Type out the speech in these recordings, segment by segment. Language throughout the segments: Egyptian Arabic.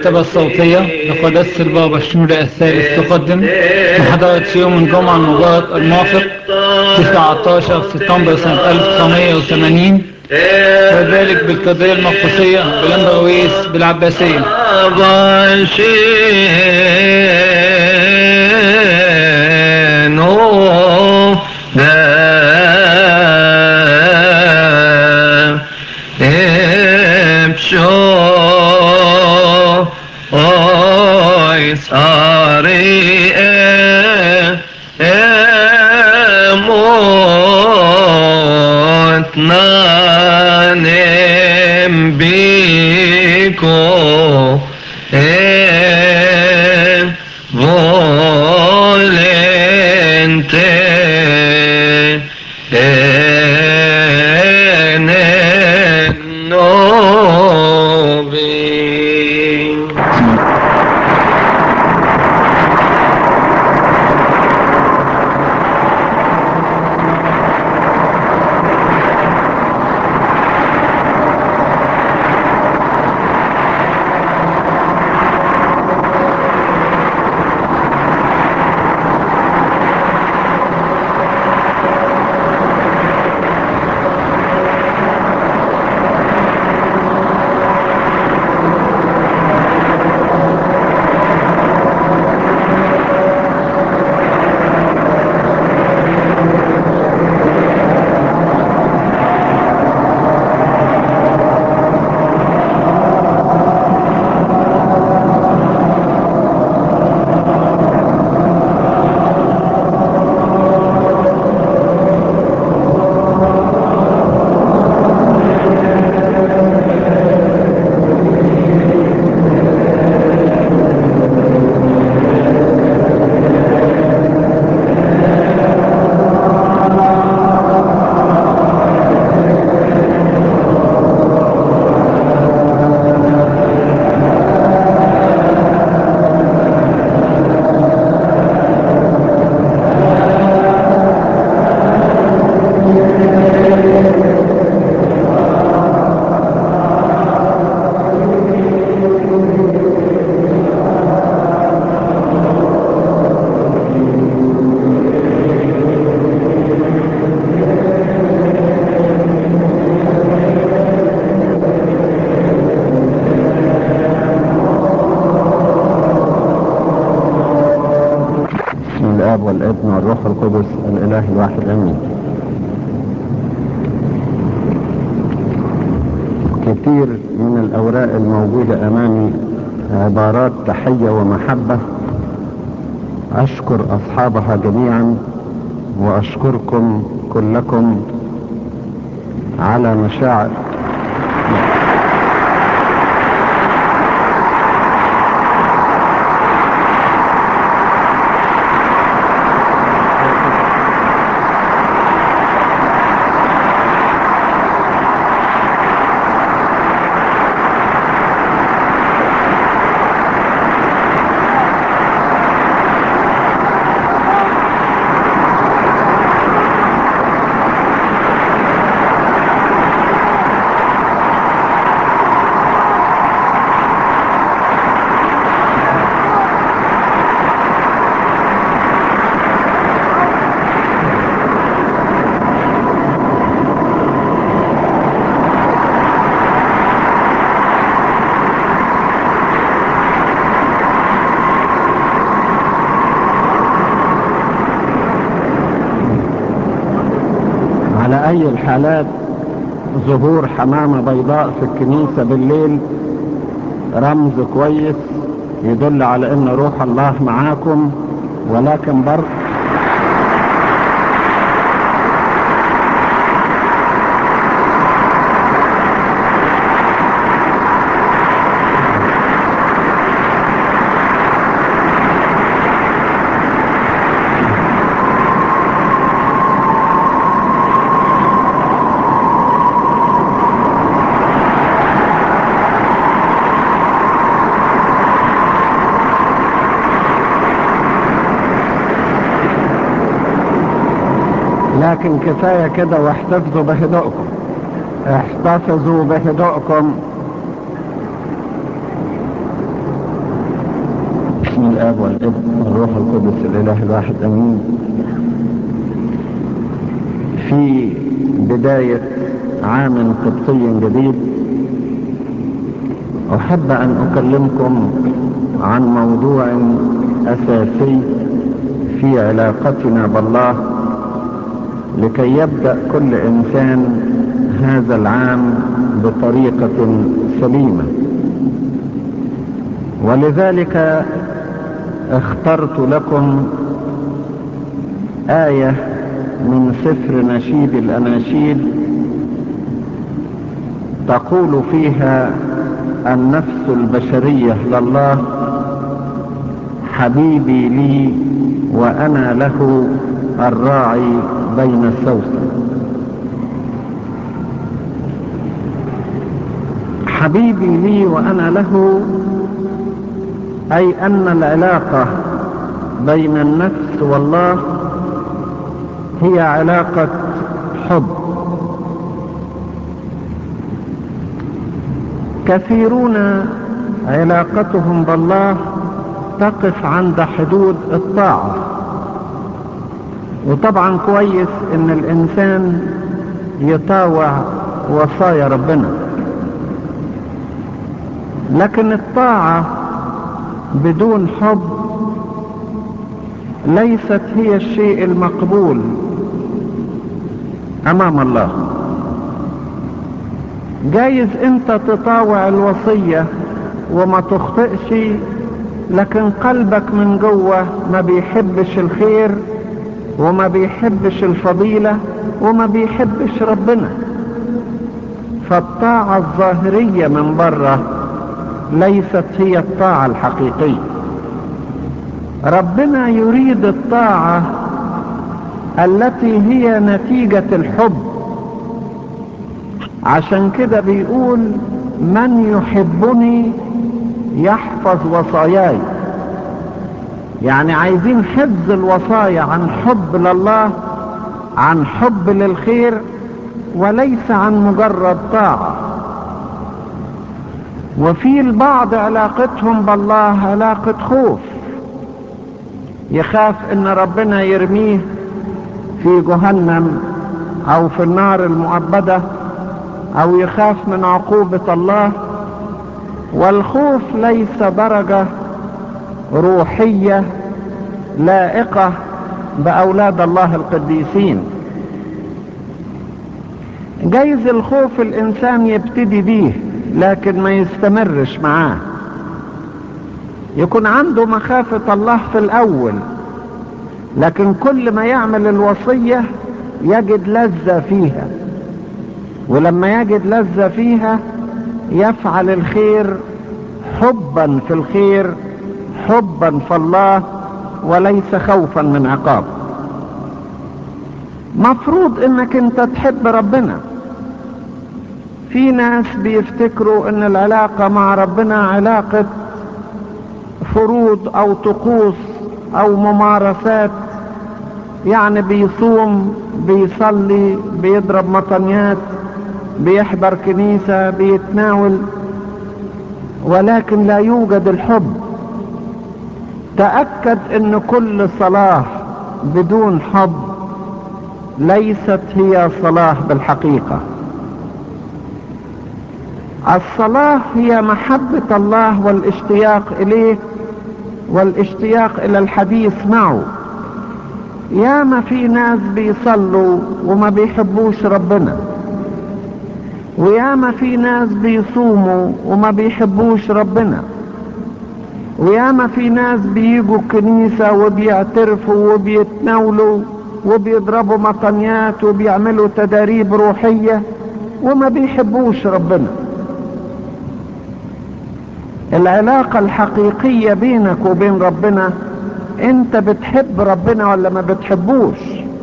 المكتبة الصوتية لقداسة البابا الشنودة الثالث تقدم محاضرة في يوم الجمعة المبارك الموافق 19 سبتمبر سنة 1980 وذلك بالقضية المقدسية بالأمبرويس بالعباسية بشينو امشو oy sari emot nanem biko e volente ene novi بسم الاب والابن والروح القدس الاله الواحد امين كثير من الاوراق الموجودة امامي عبارات تحية ومحبة اشكر اصحابها جميعا واشكركم كلكم على مشاعر على اي الحالات ظهور حمامة بيضاء في الكنيسة بالليل رمز كويس يدل على ان روح الله معاكم ولكن برضه لكن كفاية كده واحتفظوا بهدوءكم احتفظوا بهدوءكم باسم الاب والابن والروح القدس الاله الواحد امين في بداية عام قبطي جديد احب ان اكلمكم عن موضوع اساسي في علاقتنا بالله لكي يبدأ كل انسان هذا العام بطريقة سليمة ولذلك اخترت لكم آية من سفر نشيد الأناشيد تقول فيها النفس البشرية لله حبيبي لي وأنا له الراعي بين السوسن حبيبي لي وأنا له أي أن العلاقة بين النفس والله هي علاقة حب كثيرون علاقتهم بالله تقف عند حدود الطاعة وطبعا كويس ان الانسان يطاوع وصايا ربنا لكن الطاعة بدون حب ليست هي الشيء المقبول امام الله جايز انت تطاوع الوصية وما تخطئش لكن قلبك من جوه ما بيحبش الخير وما بيحبش الفضيلة وما بيحبش ربنا فالطاعة الظاهرية من بره ليست هي الطاعة الحقيقية ربنا يريد الطاعة التي هي نتيجة الحب عشان كده بيقول من يحبني يحفظ وصاياي يعني عايزين حفظ الوصايا عن حب لله عن حب للخير وليس عن مجرد طاعة وفي البعض علاقتهم بالله علاقة خوف يخاف ان ربنا يرميه في جهنم او في النار المؤبدة او يخاف من عقوبة الله والخوف ليس درجة روحية لائقة بأولاد الله القديسين جايز الخوف الإنسان يبتدي بيه لكن ما يستمرش معاه يكون عنده مخافة الله في الأول لكن كل ما يعمل الوصية يجد لذة فيها ولما يجد لذة فيها يفعل الخير حبا في الخير حبا في الله وليس خوفا من عقاب مفروض انك انت تحب ربنا في ناس بيفتكروا ان العلاقة مع ربنا علاقة فروض او طقوس او ممارسات يعني بيصوم بيصلي بيضرب مطنيات بيحضر كنيسة بيتناول ولكن لا يوجد الحب تأكد ان كل صلاة بدون حب ليست هي صلاة بالحقيقة الصلاة هي محبة الله والاشتياق اليه والاشتياق الى الحديث معه ياما في ناس بيصلوا وما بيحبوش ربنا وياما في ناس بيصوموا وما بيحبوش ربنا وياما في ناس بيجوا الكنيسة وبيعترفوا وبيتناولوا وبيضربوا مطنيات وبيعملوا تداريب روحية وما بيحبوش ربنا العلاقة الحقيقية بينك وبين ربنا انت بتحب ربنا ولا ما بتحبوش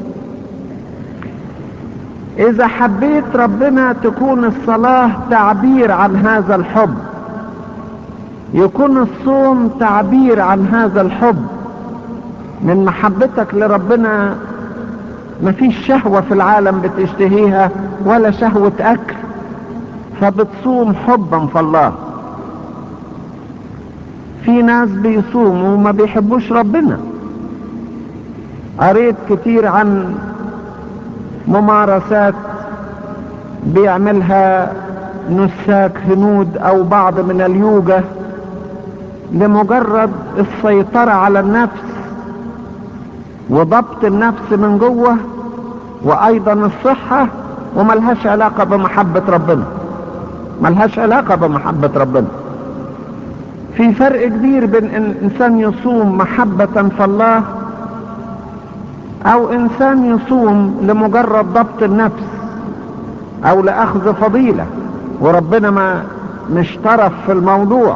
اذا حبيت ربنا تكون الصلاة تعبير عن هذا الحب يكون الصوم تعبير عن هذا الحب من محبتك لربنا مفيش شهوة في العالم بتشتهيها ولا شهوة اكل فبتصوم حبا في الله في في ناس بيصوموا وما بيحبوش ربنا قريت كتير عن ممارسات بيعملها نساك هنود او بعض من اليوجا لمجرد السيطرة على النفس وضبط النفس من جوه وايضا الصحة وملهاش علاقة بمحبة ربنا ملهاش علاقة بمحبة ربنا في فرق كبير بين ان انسان يصوم محبة في الله او انسان يصوم لمجرد ضبط النفس او لاخذ فضيلة وربنا ما مش طرف في الموضوع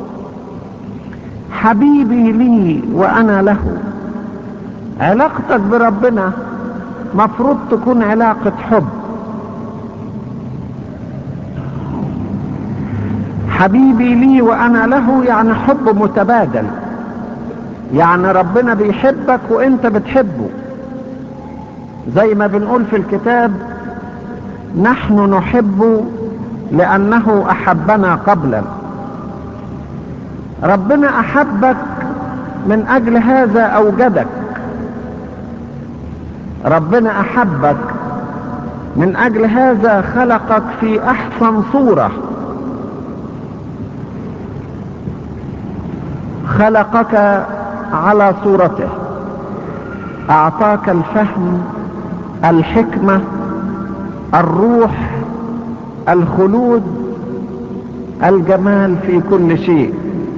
حبيبي لي وانا له علاقتك بربنا مفروض تكون علاقة حب حبيبي لي وانا له يعني حب متبادل يعني ربنا بيحبك وانت بتحبه زي ما بنقول في الكتاب نحن نحب لانه احبنا قبلا ربنا احبك من اجل هذا اوجدك ربنا احبك من اجل هذا خلقك في احسن صورة خلقك على صورته اعطاك الفهم الحكمة الروح الخلود الجمال في كل شيء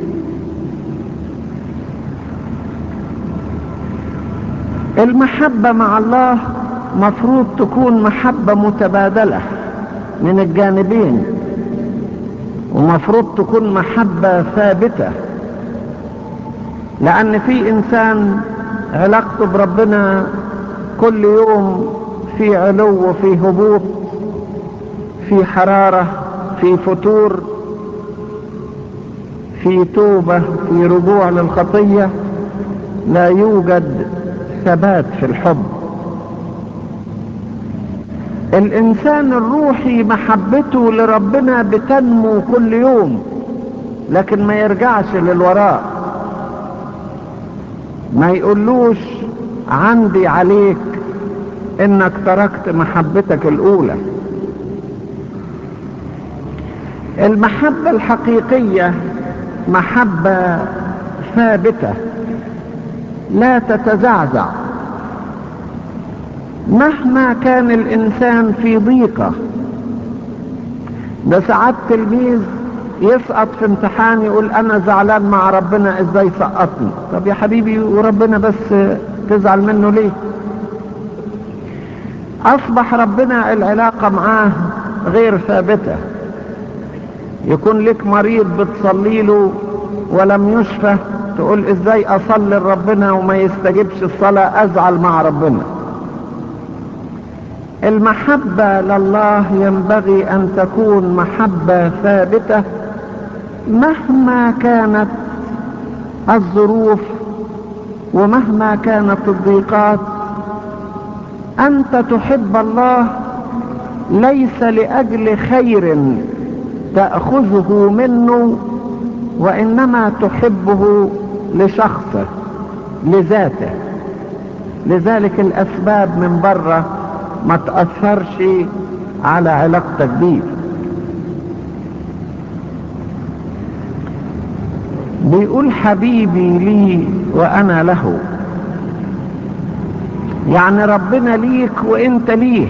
المحبة مع الله مفروض تكون محبة متبادلة من الجانبين ومفروض تكون محبة ثابتة لأن في إنسان علاقته بربنا كل يوم في علو وفي هبوط في حرارة في فتور في توبة في رجوع للخطية لا يوجد ثبات في الحب الانسان الروحي محبته لربنا بتنمو كل يوم لكن ما يرجعش للوراء ما يقولوش عندي عليك انك تركت محبتك الاولى المحبة الحقيقية محبة ثابتة لا تتزعزع مهما كان الانسان في ضيقة ده ساعات تلميذ يسقط في امتحان يقول انا زعلان مع ربنا ازاي سقطني طب يا حبيبي وربنا بس تزعل منه ليه اصبح ربنا العلاقة معاه غير ثابتة يكون لك مريض بتصلي له ولم يشفى تقول ازاي اصلي لربنا وما يستجبش الصلاة ازعل مع ربنا المحبة لله ينبغي ان تكون محبة ثابتة مهما كانت الظروف ومهما كانت الضيقات انت تحب الله ليس لاجل خير تأخذه منه وإنما تحبه لشخصه لذاته لذلك الأسباب من بره ما تأثرش على علاقتك بيه بيقول حبيبي لي وأنا له يعني ربنا ليك وانت ليه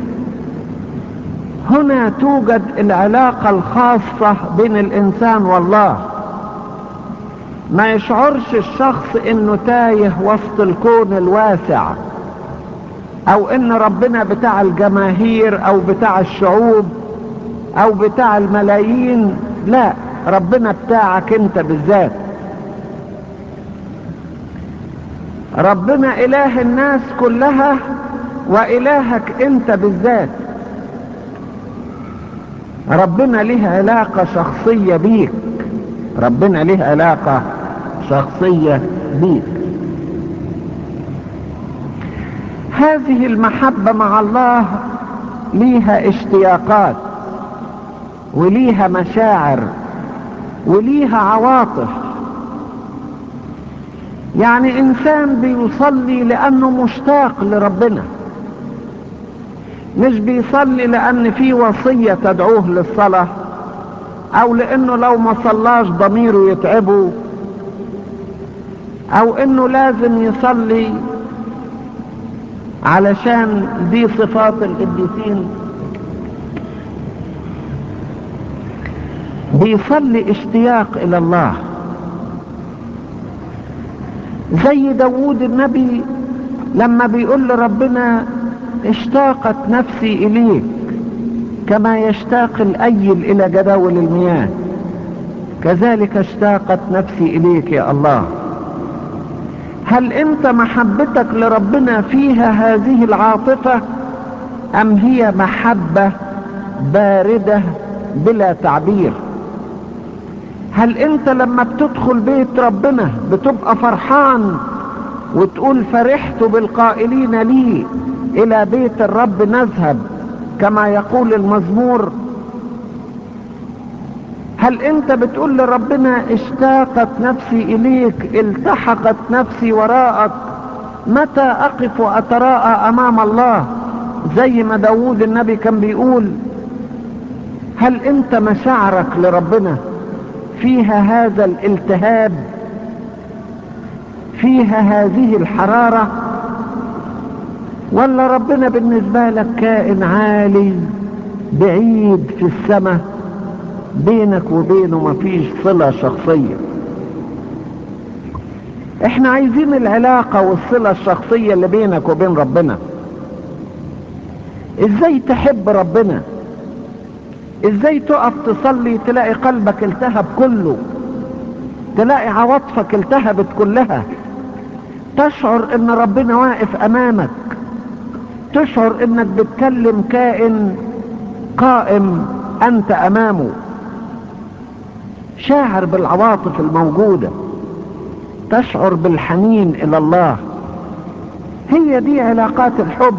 هنا توجد العلاقة الخاصة بين الانسان والله ما يشعرش الشخص انه تايه وسط الكون الواسع او ان ربنا بتاع الجماهير او بتاع الشعوب او بتاع الملايين لا ربنا بتاعك انت بالذات ربنا اله الناس كلها والهك انت بالذات ربنا له علاقة شخصية بيك ربنا له علاقة شخصية بيك هذه المحبة مع الله ليها اشتياقات وليها مشاعر وليها عواطف يعني انسان بيصلي لانه مشتاق لربنا مش بيصلي لان في وصية تدعوه للصلاة او لانه لو ما صلاش ضميره يتعبه او انه لازم يصلي علشان دي صفات القديسين بيصلي اشتياق الى الله زي داوود النبي لما بيقول لربنا اشتاقت نفسي اليك كما يشتاق الايل الى جداول المياه كذلك اشتاقت نفسي اليك يا الله هل انت محبتك لربنا فيها هذه العاطفة ام هي محبة باردة بلا تعبير هل انت لما بتدخل بيت ربنا بتبقى فرحان وتقول فرحت بالقائلين لي الى بيت الرب نذهب كما يقول المزمور هل انت بتقول لربنا اشتاقت نفسي اليك التحقت نفسي وراءك متى اقف واتراءى امام الله زي ما داود النبي كان بيقول هل انت مشاعرك لربنا فيها هذا الالتهاب فيها هذه الحرارة ولا ربنا بالنسبة لك كائن عالي بعيد في السماء بينك وبينه مفيش صلة شخصية احنا عايزين العلاقة والصلة الشخصية اللي بينك وبين ربنا ازاي تحب ربنا ازاي تقف تصلي تلاقي قلبك التهب كله تلاقي عواطفك التهبت كلها تشعر ان ربنا واقف امامك تشعر انك بتكلم كائن قائم انت امامه شاعر بالعواطف الموجودة تشعر بالحنين الى الله هي دي علاقات الحب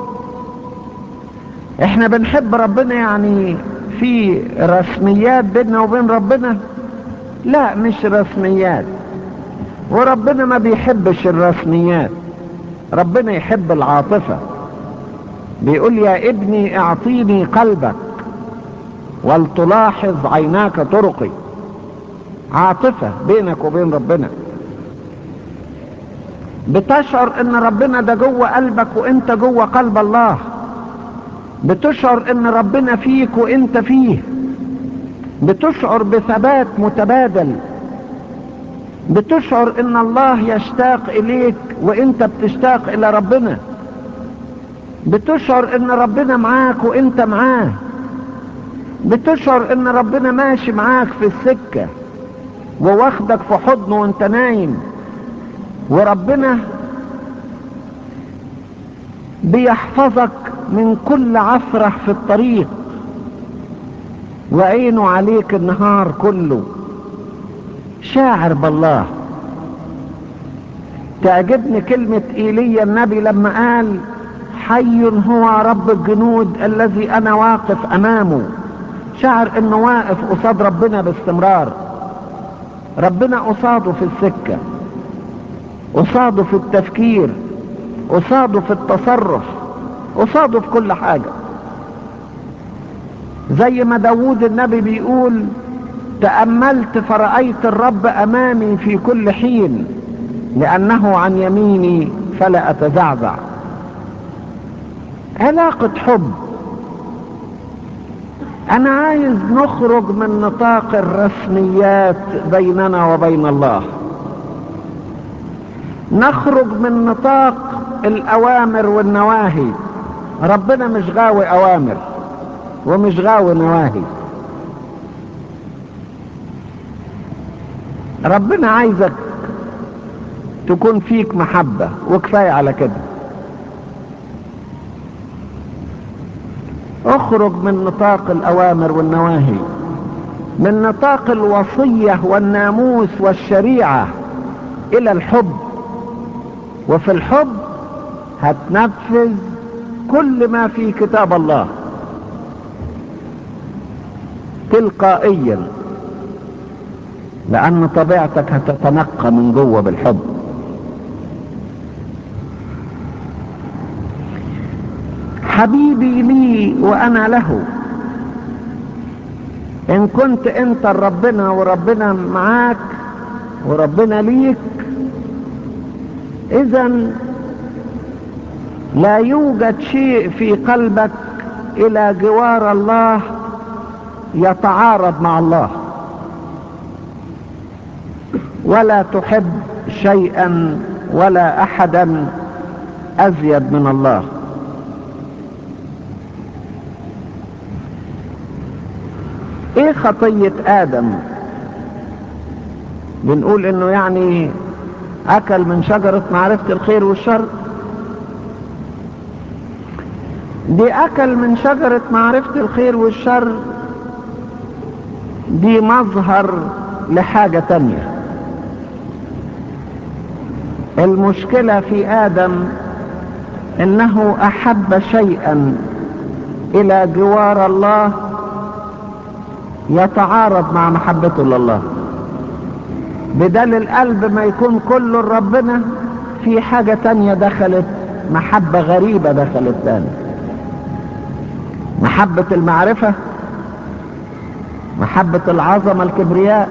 احنا بنحب ربنا يعني في رسميات بيننا وبين ربنا لا مش رسميات وربنا ما بيحبش الرسميات ربنا يحب العاطفة بيقول يا ابني اعطيني قلبك ولتلاحظ عيناك طرقي عاطفة بينك وبين ربنا بتشعر ان ربنا ده جوه قلبك وانت جوه قلب الله بتشعر ان ربنا فيك وانت فيه بتشعر بثبات متبادل بتشعر ان الله يشتاق اليك وانت بتشتاق الى ربنا بتشعر ان ربنا معاك وانت معاه بتشعر ان ربنا ماشي معاك في السكة وواخدك في حضنه وانت نايم وربنا بيحفظك من كل عثرة في الطريق وعينه عليك النهار كله شاعر بالله تعجبني كلمة ايليا النبي لما قال حي هو رب الجنود الذي انا واقف امامه شعر انه واقف قصاد ربنا باستمرار ربنا قصاده في السكة قصاده في التفكير قصاده في التصرف قصاده في كل حاجة زي ما داوود النبي بيقول تأملت فرأيت الرب أمامي في كل حين لأنه عن يميني فلا أتزعزع علاقة حب أنا عايز نخرج من نطاق الرسميات بيننا وبين الله نخرج من نطاق الأوامر والنواهي ربنا مش غاوي أوامر ومش غاوي نواهي ربنا عايزك تكون فيك محبة وكفاية على كده اخرج من نطاق الأوامر والنواهي من نطاق الوصية والناموس والشريعة إلى الحب وفي الحب هتنفذ كل ما في كتاب الله تلقائيا لأن طبيعتك هتتنقى من جوه بالحب حبيبي لي وانا له ان كنت انت ربنا وربنا معاك وربنا ليك اذا لا يوجد شيء في قلبك الى جوار الله يتعارض مع الله ولا تحب شيئا ولا احدا ازيد من الله ايه خطية ادم بنقول انه يعني اكل من شجرة معرفة الخير والشر دي اكل من شجرة معرفة الخير والشر دي مظهر لحاجة تانية المشكلة في ادم انه احب شيئا الى جوار الله يتعارض مع محبته لله بدل القلب ما يكون كله لربنا في حاجة تانية دخلت محبة غريبة دخلت تاني محبة المعرفة محبة العظمة الكبرياء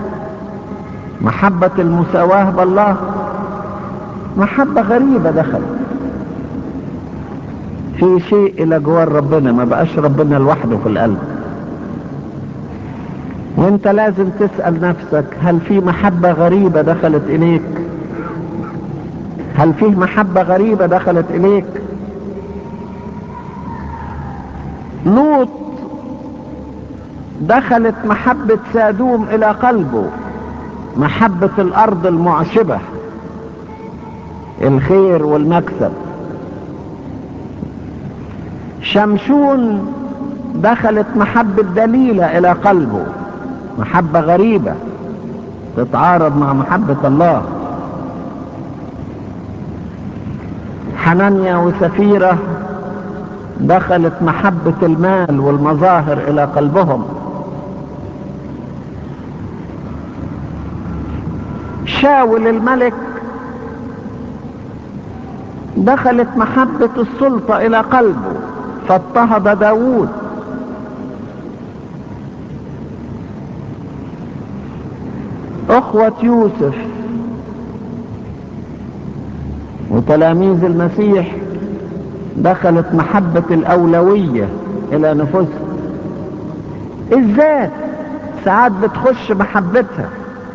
محبة المساواة بالله محبة غريبة دخلت في شيء الى جوار ربنا ما بقاش ربنا لوحده في القلب وانت لازم تسأل نفسك هل في محبة غريبة دخلت اليك هل فيه محبة غريبة دخلت اليك لوط دخلت محبة سادوم الى قلبه محبة الارض المعشبة الخير والمكسب شمشون دخلت محبة دليلة الى قلبه محبة غريبة تتعارض مع محبة الله حنانيا وسفيرة دخلت محبة المال والمظاهر الى قلبهم شاول الملك دخلت محبة السلطة الى قلبه فاضطهد داوود اخوة يوسف وتلاميذ المسيح دخلت محبة الاولوية الى نفوسهم الذات ساعات بتخش محبتها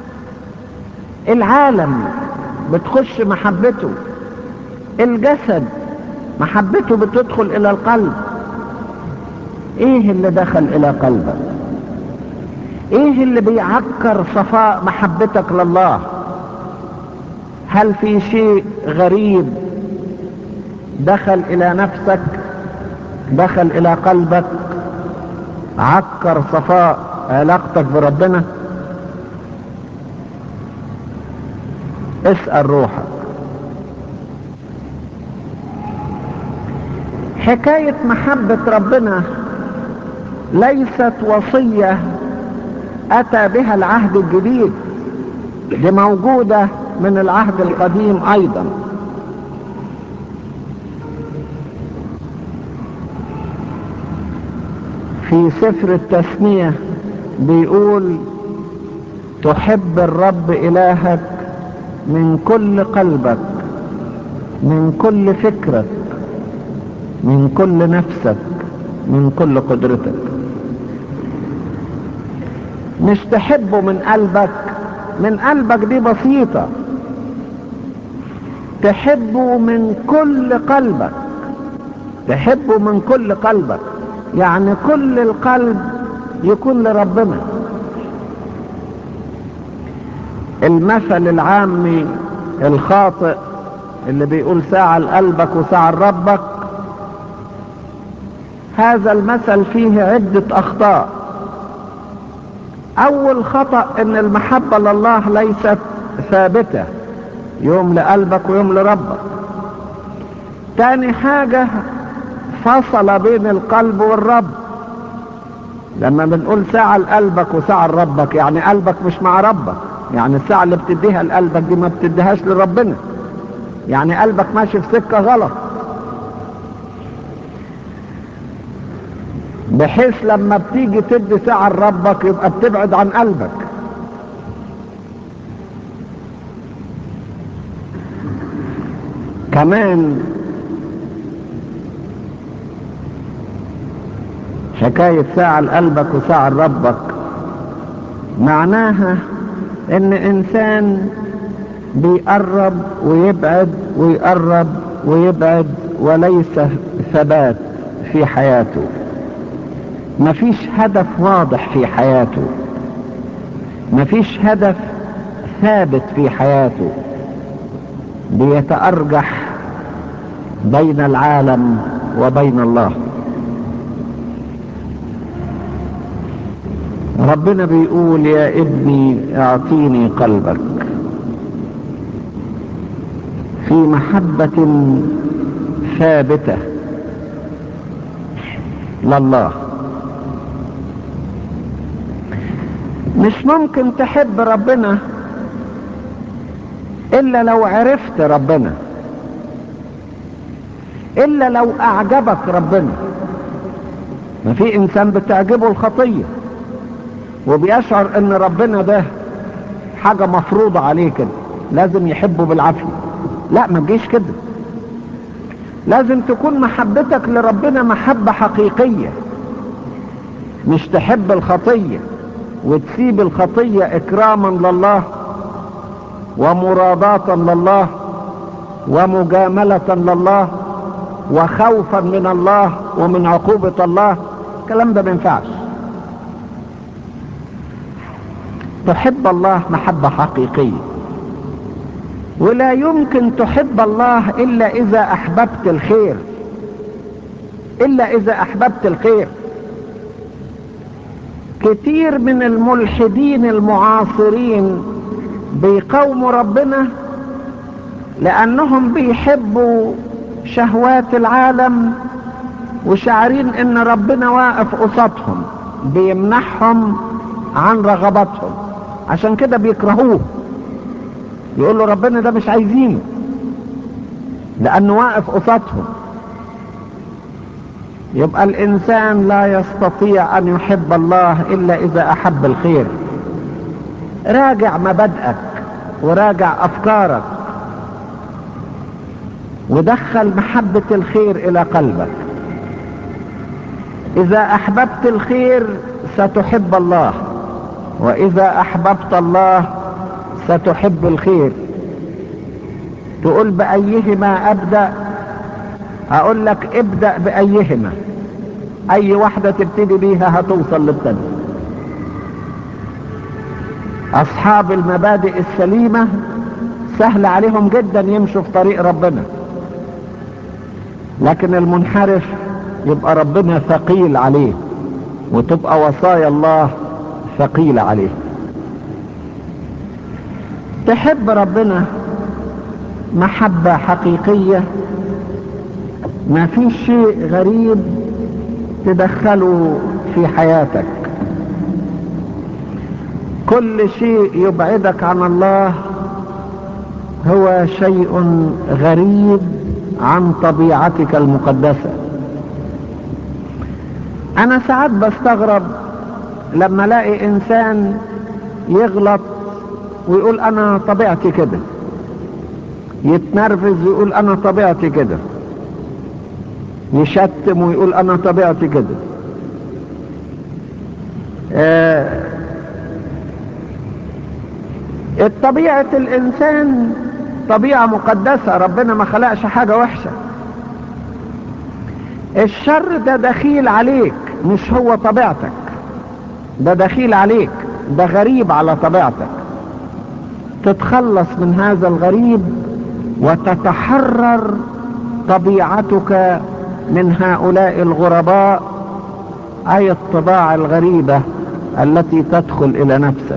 العالم بتخش محبته الجسد محبته بتدخل الى القلب ايه اللي دخل الى قلبك ايه اللي بيعكر صفاء محبتك لله هل في شيء غريب دخل الى نفسك دخل الى قلبك عكر صفاء علاقتك بربنا اسأل روحك حكاية محبة ربنا ليست وصية اتى بها العهد الجديد دي موجودة من العهد القديم ايضا في سفر التثنية بيقول تحب الرب الهك من كل قلبك من كل فكرك من كل نفسك من كل قدرتك مش تحبه من قلبك من قلبك دي بسيطة تحبه من كل قلبك تحبه من كل قلبك يعني كل القلب يكون لربنا المثل العامي الخاطئ اللي بيقول ساعة لقلبك وساعة لربك هذا المثل فيه عدة اخطاء اول خطأ ان المحبة لله ليست ثابتة يوم لقلبك ويوم لربك تاني حاجة فصل بين القلب والرب لما بنقول ساعة لقلبك وساعة لربك يعني قلبك مش مع ربك يعني الساعة اللي بتديها لقلبك دي ما بتديهاش لربنا يعني قلبك ماشي في سكة غلط بحيث لما بتيجي تدي ساعة لربك يبقى بتبعد عن قلبك كمان حكاية ساعة لقلبك وساعة لربك معناها ان انسان بيقرب ويبعد ويقرب ويبعد وليس ثبات في حياته مفيش هدف واضح في حياته مفيش هدف ثابت في حياته بيتأرجح بين العالم وبين الله ربنا بيقول يا ابني اعطيني قلبك في محبة ثابتة لله مش ممكن تحب ربنا الا لو عرفت ربنا الا لو اعجبك ربنا ما في انسان بتعجبه الخطيه وبيشعر ان ربنا ده حاجة مفروضة عليه كده لازم يحبه بالعافية لا ما تجيش كده لازم تكون محبتك لربنا محبة حقيقية مش تحب الخطية وتسيب الخطية اكراما لله ومراداة لله ومجاملة لله وخوفا من الله ومن عقوبة الله الكلام ده ما ينفعش تحب الله محبة حقيقية ولا يمكن تحب الله إلا إذا أحببت الخير إلا إذا أحببت الخير كتير من الملحدين المعاصرين بيقوموا ربنا لأنهم بيحبوا شهوات العالم وشعرين ان ربنا واقف قصادهم بيمنحهم عن رغباتهم عشان كده بيكرهوه يقول له ربنا ده مش عايزينه لانه واقف قصادهم يبقى الانسان لا يستطيع ان يحب الله الا اذا احب الخير راجع مبادئك وراجع افكارك ودخل محبة الخير الى قلبك اذا احببت الخير ستحب الله واذا احببت الله ستحب الخير تقول بايهما ابدأ اقول لك ابدأ بايهما اي واحدة تبتدي بيها هتوصل للتانية اصحاب المبادئ السليمة سهل عليهم جدا يمشوا في طريق ربنا لكن المنحرف يبقى ربنا ثقيل عليه وتبقى وصايا الله ثقيلة عليه تحب ربنا محبة حقيقية ما في شيء غريب تدخله في حياتك كل شيء يبعدك عن الله هو شيء غريب عن طبيعتك المقدسة انا ساعات بستغرب لما الاقي انسان يغلط ويقول انا طبيعتي كده يتنرفز ويقول انا طبيعتي كده يشتم ويقول انا طبيعتي كده آه الطبيعة الانسان طبيعة مقدسة ربنا ما خلقش حاجة وحشة الشر ده دخيل عليك مش هو طبيعتك ده دخيل عليك ده غريب على طبيعتك تتخلص من هذا الغريب وتتحرر طبيعتك من هؤلاء الغرباء اي الطباع الغريبة التي تدخل الى نفسك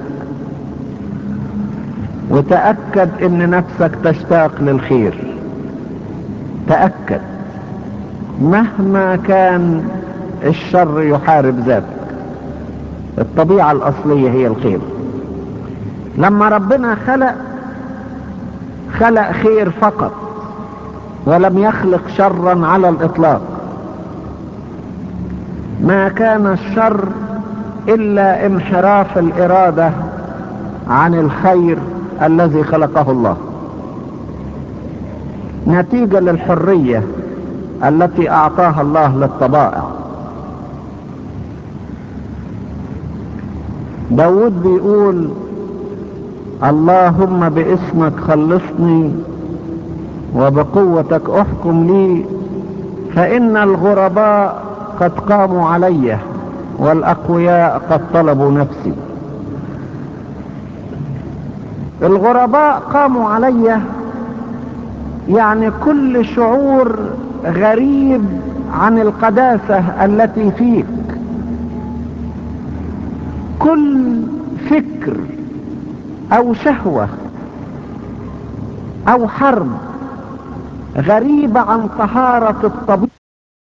وتأكد ان نفسك تشتاق للخير تأكد مهما كان الشر يحارب ذاتك الطبيعة الاصلية هي الخير لما ربنا خلق خلق خير فقط ولم يخلق شرا على الاطلاق ما كان الشر الا انحراف الاراده عن الخير الذي خلقه الله نتيجه للحريه التي اعطاها الله للطبائع داود بيقول اللهم باسمك خلصني وبقوتك احكم لي فان الغرباء قد قاموا علي والاقوياء قد طلبوا نفسي الغرباء قاموا علي يعني كل شعور غريب عن القداسة التي فيك كل فكر او شهوة او حرب غريبة عن طهارة الطبيعة